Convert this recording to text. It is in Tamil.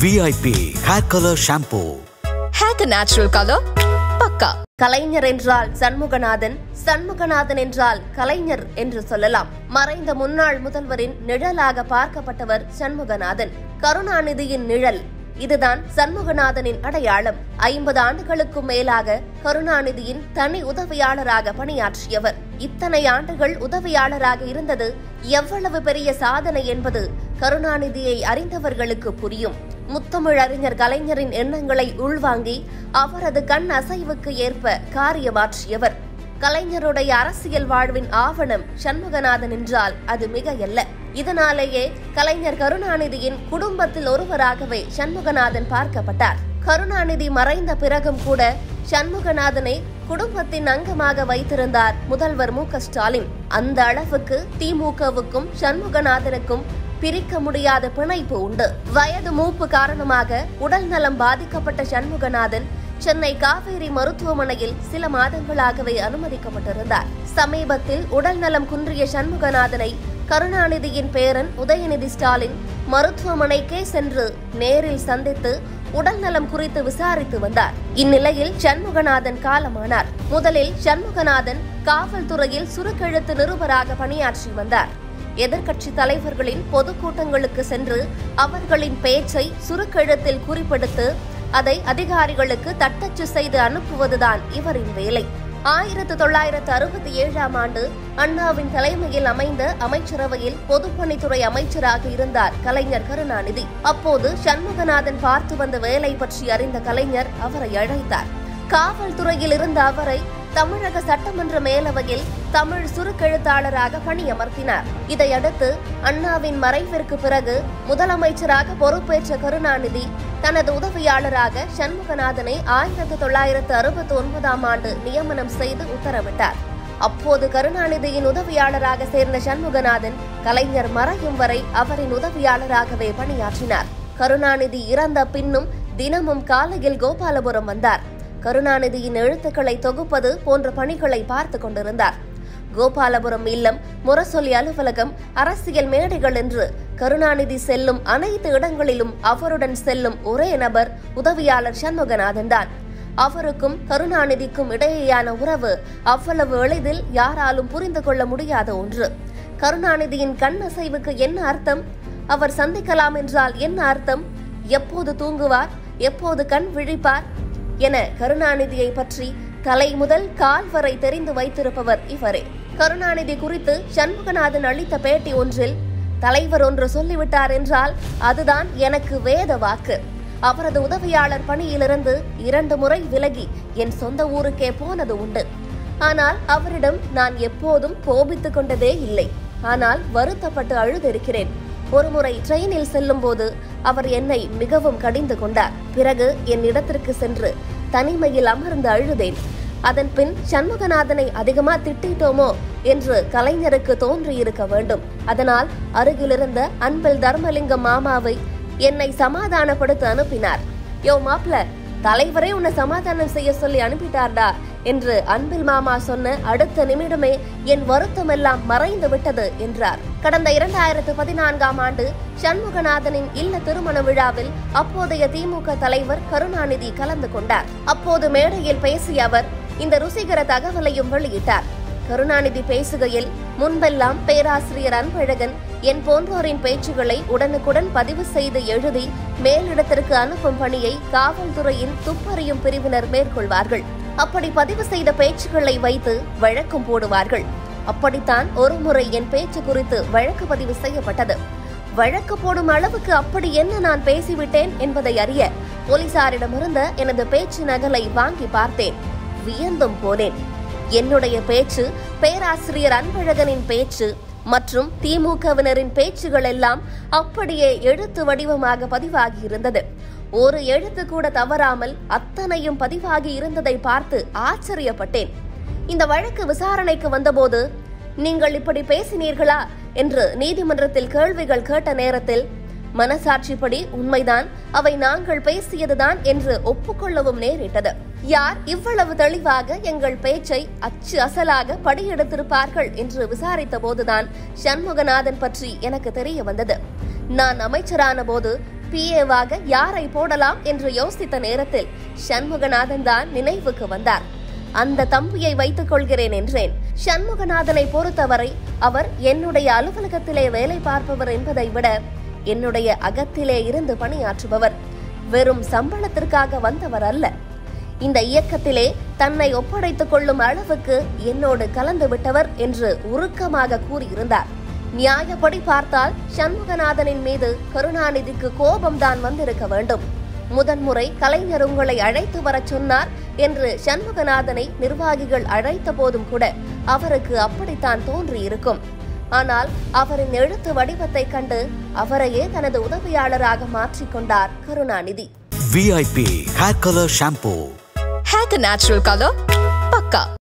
VIP hair colour shampoo Hack a natural color. Pakka. Kalaignar என்றால் சண்முகநாதன் சண்முகநாதன் என்றால் கலைஞர் என்று சொல்லலாம் மறைந்த முன்னாள் முதல்வரின் நிழலாக பார்க்கப்பட்டவர் சண்முகநாதன் கருணாநிதியின் நிழல் இதுதான் சண்முகநாதனின் அடையாளம் ஐம்பது ஆண்டுகளுக்கும் மேலாக கருணாநிதியின் தனி உதவியாளராக பணியாற்றியவர் இத்தனை ஆண்டுகள் உதவியாளராக இருந்தது எவ்வளவு பெரிய சாதனை என்பது கருணாநிதியை அறிந்தவர்களுக்கு புரியும் முத்தமிழறிஞர் கலைஞரின் எண்ணங்களை உள்வாங்கி அவரது கண் அசைவுக்கு ஏற்ப காரியமாற்றியவர் கலைஞருடைய அரசியல் வாழ்வின் ஆவணம் சண்முகநாதன் என்றால் அது மிகையல்ல இதனாலேயே கலைஞர் கருணாநிதியின் குடும்பத்தில் ஒருவராகவே சண்முகநாதன் பார்க்கப்பட்டார் கருணாநிதி மறைந்த பிறகும் கூட சண்முகநாதனை குடும்பத்தின் அங்கமாக வைத்திருந்தார் முதல்வர் மு க ஸ்டாலின் அந்த அளவுக்கு திமுகவுக்கும் சண்முகநாதனுக்கும் பிரிக்க முடியாத பிணைப்பு உண்டு வயது மூப்பு காரணமாக உடல் நலம் பாதிக்கப்பட்ட சண்முகநாதன் சென்னை காவேரி மருத்துவமனையில் சில மாதங்களாகவே அனுமதிக்கப்பட்டிருந்தார் சமீபத்தில் உடல் நலம் குன்றிய சண்முகநாதனை கருணாநிதியின் பேரன் உதயநிதி ஸ்டாலின் மருத்துவமனைக்கே சென்று நேரில் சந்தித்து உடல் நலம் குறித்து விசாரித்து வந்தார் இந்நிலையில் சண்முகநாதன் காலமானார் முதலில் சண்முகநாதன் காவல்துறையில் சுருக்கெழுத்து நிருபராக பணியாற்றி வந்தார் எதிர்க்கட்சி தலைவர்களின் பொதுக்கூட்டங்களுக்கு சென்று அவர்களின் பேச்சை சுருக்கெழுத்தில் குறிப்பெடுத்து அதை அதிகாரிகளுக்கு தட்டச்சு செய்து அனுப்புவதுதான் இவரின் வேலை ஆயிரத்து தொள்ளாயிரத்து அறுபத்தி ஏழாம் ஆண்டு அண்ணாவின் தலைமையில் அமைந்த அமைச்சரவையில் பொதுப்பணித்துறை அமைச்சராக இருந்தார் கலைஞர் கருணாநிதி அப்போது சண்முகநாதன் பார்த்து வந்த வேலை பற்றி அறிந்த கலைஞர் அவரை அழைத்தார் காவல்துறையில் இருந்த அவரை தமிழக சட்டமன்ற மேலவையில் தமிழ் சுருக்கெழுத்தாளராக பணியமர்த்தினார் இதையடுத்து அண்ணாவின் மறைவிற்கு பிறகு முதலமைச்சராக பொறுப்பேற்ற கருணாநிதி தனது உதவியாளராக சண்முகநாதனை ஆயிரத்து தொள்ளாயிரத்து அறுபத்தி ஒன்பதாம் ஆண்டு நியமனம் செய்து உத்தரவிட்டார் அப்போது கருணாநிதியின் உதவியாளராக சேர்ந்த சண்முகநாதன் கலைஞர் மறையும் வரை அவரின் உதவியாளராகவே பணியாற்றினார் கருணாநிதி இறந்த பின்னும் தினமும் காலையில் கோபாலபுரம் வந்தார் கருணாநிதியின் எழுத்துக்களை தொகுப்பது போன்ற பணிகளை பார்த்து கொண்டிருந்தார் கோபாலபுரம் இல்லம் முரசொலி அலுவலகம் அரசியல் மேடைகள் என்று கருணாநிதி செல்லும் அனைத்து இடங்களிலும் அவருடன் செல்லும் ஒரே நபர் உதவியாளர் சண்முகநாதன் தான் அவருக்கும் கருணாநிதிக்கும் இடையேயான உறவு அவ்வளவு எளிதில் யாராலும் புரிந்து கொள்ள முடியாத ஒன்று கருணாநிதியின் கண் அசைவுக்கு என்ன அர்த்தம் அவர் சந்திக்கலாம் என்றால் என்ன அர்த்தம் எப்போது தூங்குவார் எப்போது கண் விழிப்பார் என கருணாநிதியை பற்றி தலை முதல் கால் வரை தெரிந்து வைத்திருப்பவர் இவரே கருணாநிதி குறித்து சண்முகநாதன் அளித்த பேட்டி ஒன்றில் தலைவர் ஒன்று சொல்லிவிட்டார் என்றால் அதுதான் எனக்கு வேத வாக்கு அவரது உதவியாளர் பணியிலிருந்து இரண்டு முறை விலகி என் சொந்த ஊருக்கே போனது உண்டு ஆனால் அவரிடம் நான் எப்போதும் கோபித்துக் கொண்டதே இல்லை ஆனால் வருத்தப்பட்டு அழுதிருக்கிறேன் ஒருமுறை ட்ரெயினில் செல்லும்போது அவர் என்னை மிகவும் கடிந்து கொண்டார் பிறகு என் இடத்திற்கு சென்று தனிமையில் அமர்ந்து அழுதேன் அதன் பின் சண்முகநாதனை அதிகமா திட்டிட்டோமோ என்று கலைஞருக்கு தோன்றியிருக்க வேண்டும் அதனால் அருகிலிருந்த அன்பில் தர்மலிங்கம் மாமாவை என்னை சமாதானப்படுத்த அனுப்பினார் யோ மாப்ள தலைவரே உன்னை சமாதானம் செய்ய சொல்லி அனுப்பிட்டார்டா என்று அன்பில் மாமா சொன்ன அடுத்த நிமிடமே என் வருத்தமெல்லாம் மறைந்து விட்டது என்றார் கடந்த இரண்டாயிரத்து பதினான்காம் ஆண்டு சண்முகநாதனின் இல்ல திருமண விழாவில் அப்போதைய திமுக தலைவர் கருணாநிதி கலந்து கொண்டார் அப்போது மேடையில் பேசிய அவர் இந்த ருசிகர தகவலையும் வெளியிட்டார் கருணாநிதி பேசுகையில் முன்பெல்லாம் பேராசிரியர் அன்பழகன் என் போன்றோரின் பேச்சுகளை உடனுக்குடன் பதிவு செய்து எழுதி மேலிடத்திற்கு அனுப்பும் பணியை காவல்துறையின் துப்பறியும் பிரிவினர் மேற்கொள்வார்கள் அப்படி பதிவு செய்த பேச்சுக்களை வைத்து வழக்கும் போடுவார்கள் அப்படித்தான் ஒருமுறை என் பேச்சு குறித்து வழக்கு பதிவு செய்யப்பட்டது வழக்கு போடும் அளவுக்கு அப்படி என்ன நான் பேசிவிட்டேன் என்பதை அறிய போலீசாரிடமிருந்த எனது பேச்சு நகலை வாங்கி பார்த்தேன் வியந்தும் போனேன் என்னுடைய பேச்சு பேராசிரியர் அன்பழகனின் பேச்சு மற்றும் திமுகவினரின் பேச்சுகள் எல்லாம் அப்படியே எழுத்து வடிவமாக பதிவாகி இருந்தது ஒரு எழுத்து கூட தவறாமல் அத்தனையும் பதிவாகி இருந்ததை பார்த்து ஆச்சரியப்பட்டேன் இந்த வழக்கு விசாரணைக்கு வந்தபோது நீங்கள் இப்படி பேசினீர்களா என்று நீதிமன்றத்தில் கேள்விகள் கேட்ட நேரத்தில் மனசாட்சிப்படி உண்மைதான் அவை நாங்கள் பேசியதுதான் என்று ஒப்புக்கொள்ளவும் நேரிட்டது யார் இவ்வளவு தெளிவாக எங்கள் பேச்சை அச்சு அசலாக படியெடுத்திருப்பார்கள் என்று விசாரித்த போதுதான் சண்முகநாதன் பற்றி எனக்கு தெரிய வந்தது நான் அமைச்சரான போது பிஏவாக யாரை போடலாம் என்று யோசித்த நேரத்தில் சண்முகநாதன் தான் நினைவுக்கு வந்தார் அந்த தம்பியை வைத்துக் கொள்கிறேன் என்றேன் சண்முகநாதனை பொறுத்தவரை அவர் என்னுடைய அலுவலகத்திலே வேலை பார்ப்பவர் என்பதை விட என்னுடைய அகத்திலே இருந்து பணியாற்றுபவர் வெறும் சம்பளத்திற்காக வந்தவர் அல்ல இந்த இயக்கத்திலே தன்னை ஒப்படைத்துக் கொள்ளும் அளவுக்கு என்னோடு கலந்து விட்டவர் என்று உருக்கமாக கூறியிருந்தார் நியாயப்படி பார்த்தால் சண்முகநாதனின் மீது கருணாநிதிக்கு கோபம்தான் வந்திருக்க வேண்டும் முதன்முறை கலைஞர் உங்களை அழைத்து வரச் சொன்னார் என்று சண்முகநாதனை நிர்வாகிகள் அழைத்த போதும் கூட அவருக்கு அப்படித்தான் தோன்றியிருக்கும் ஆனால் அவரின் எழுத்து வடிவத்தைக் கண்டு அவரையே தனது உதவியாளராக மாற்றிக்கொண்டார் Karunanidhi VIP Hair Color Shampoo. Hack a natural color? Pakka.